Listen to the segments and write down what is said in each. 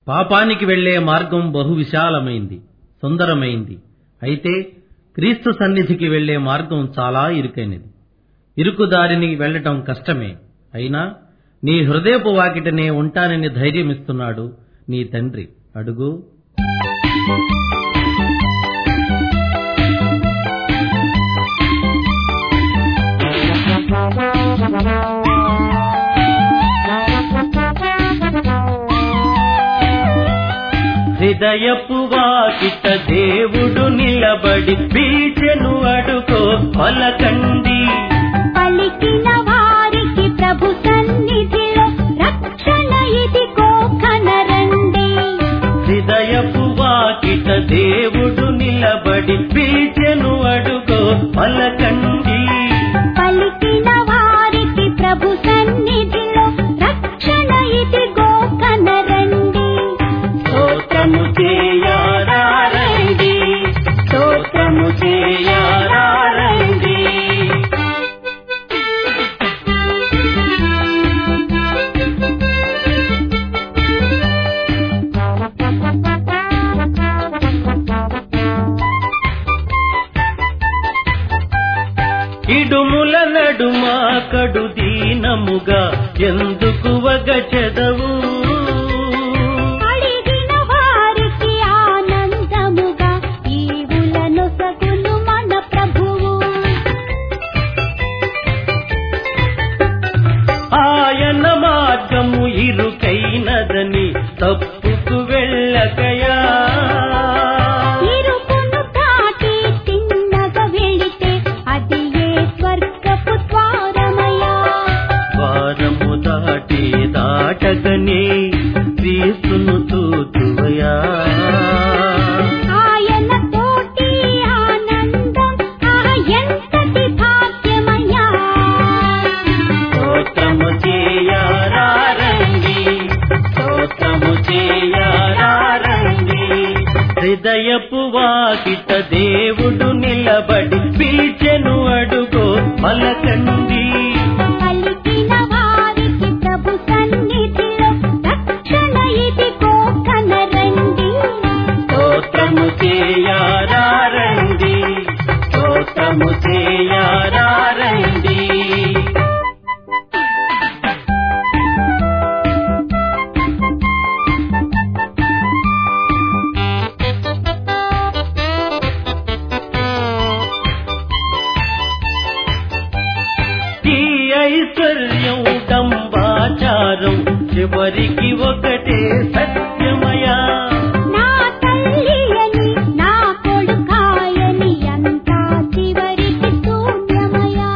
పాపానికి వెళ్లే మార్గం బహు విశాలమైంది సుందరమైంది అయితే క్రీస్తు సన్నిధికి వెళ్లే మార్గం చాలా ఇరుకైనది ఇరుకు దారిని వెళ్లటం కష్టమే అయినా నీ హృదయపు వాకిటనే ఉంటానని ధైర్యమిస్తున్నాడు నీ తండ్రి అడుగు హృదయపు వాకిట దేవుడు నిలబడి పీచెను అడుగో పలకండి పలికిన వారికి ప్రభు సన్నిధిలో రక్షణ ఇదిగో కనరండి హృదయపు వాకిట దేవుడు నిలబడి పీచెను అడుగో పలకండి పలికిన వారికి ప్రభు సన్నిధిలో రక్షణ ఇదిగో కనరండి స్తోత్రము చేయారండి స్తోత్రము చేయారండి ఇడుముల నడుమ కడు దీనముగా ఎందుకు వగచెదవు అడిగిన వారికి ఆనందముగా ఈవులను సగులు మన ప్రభువు ఆయన మార్గము ఇరుకైనదని తప్పుకు వెళ్ళకయా ఇరుకును దాటి తిన్నగా వెళితే అది ఏ స్వర్గపు ద్వారమయా వారము దాటి దాటగనే క్రీస్తును చూతువయా ఆయన తోటి ఆనందం ఆ ఎంతటి భాగ్యమయా స్తోత్రము చేయారండి స్తోత్రము చేయారండి హృదయపు వాకిట దేవుడు నిలబడి పిలిచెను అడుగో పలకండి పలికిన వారికి ప్రభు సన్నిధిలో రక్షణ ఇదిగో కనరండి స్తోత్రము చేయారండి స్తోత్రము చేయారండి ఈ ఐశ్వర్యం డంబాచారం చివరికి ఒకటే సత్యమయా నా తల్లి అని నా కొడుకాయని అంతా చివరికి శూన్యమయా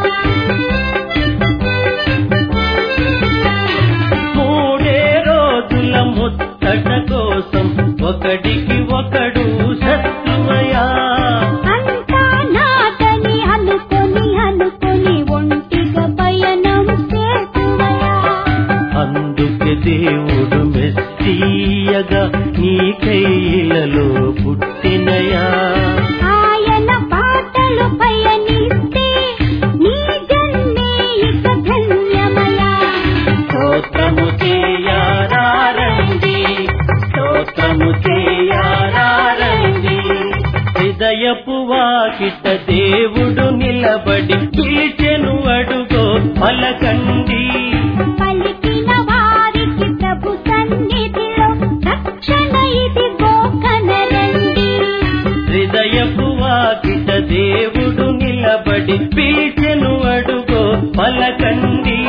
మూడే రోజుల ముత్తట కోసం ఒకడికి ఒకడు శత్రువయా అంతా నాదని అనుకొని అనుకొని ఒంటిగా పయనం చేతువయా అందుకే దేవుడు మెస్సీయగా నీ కైలలో పుట్టినయా ఆయన పాటలు పయనిస్తే నీ జన్మే ఇక ధన్యమయా స్తోత్రము చేయారండి స్తోత్రము చేయారండి హృదయపు వాకిట దేవుడు నిలబడి పిలిచెను అడుగో పలకండి పలికిన వారికి ప్రభు సన్నిధిలో రక్షణ ఇదిగో కనరండి హృదయపు వాకిట దేవుడు నిలబడి పిలిచెను అడుగో పలకండి